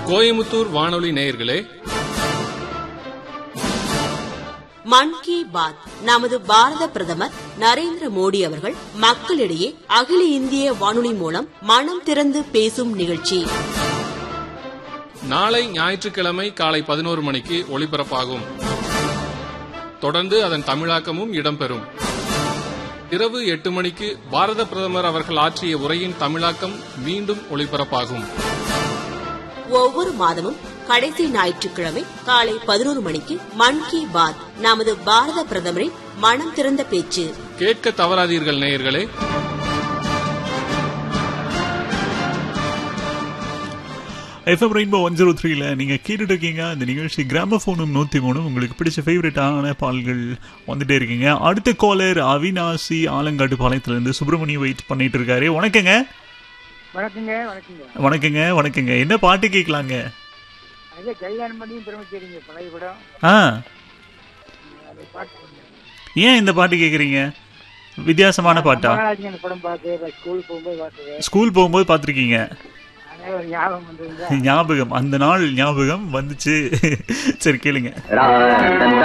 கோயமுத்தூர் வானொலி நேயர்களே மன் கி பாத் நமது பாரத பிரதமர் நரேந்திர மோடி அவர்கள் மக்களிடையே அகில இந்திய வானொலி மூலம் மனம் திறந்து பேசும் நிகழ்ச்சி நாளை ஞாயிற்றுக்கிழமை காலை பதினோரு மணிக்கு ஒளிபரப்பாகும் தொடர்ந்து அதன் தமிழாக்கமும் இடம்பெறும் இரவு எட்டு மணிக்கு பாரத பிரதமர் அவர்கள் ஆற்றிய உரையின் தமிழாக்கம் மீண்டும் ஒளிபரப்பாகும் ஒவ்வொரு மாதமும் கடைசி ஞாயிற்றுக்கிழமை காலை பதினோரு மணிக்கு மன் கி பாத் நமது பாரத பிரதமரின் மனம் திறந்த பேச்சு கேட்க தவறாதீர்கள் நேயர்களே எஃப்எம் ரெயின்போ ஒன் ஜீரோ த்ரீல நீங்கள் கேட்டுட்டு இருக்கீங்க இந்த நிகழ்ச்சி கிராமஃபோனும் நூற்றி மூணும் உங்களுக்கு பிடிச்ச ஃபேவரட்டான பால்கள் வந்துட்டே இருக்கீங்க அடுத்த காலர் அவினாசி ஆலங்காட்டு பாளையத்துலேருந்து சுப்பிரமணியம் வெயிட் பண்ணிட்டு இருக்காரு வணக்கங்க வணக்கங்க வணக்கங்க வணக்கங்க வணக்கங்க என்ன பாட்டு கேட்கலாங்க அதே கல்யாணம் பண்ணியும் பிரமிச்சிருங்க பழைய படம் ஆ அது பாட்டு பண்ணுங்க. ஏன் இந்த பாட்டு கேட்குறீங்க வித்தியாசமான பாட்டா மகாராஜன் அந்த படம் பார்த்து ஸ்கூல் போகும்போது பார்த்தது ஸ்கூல் போகும்போது பார்த்துருக்கீங்க அதே ஒரு ஞாபகம் வந்திருந்தா ஞாபகம் அந்த நாள் ஞாபகம் வந்துச்சு சரி கேளுங்க ரா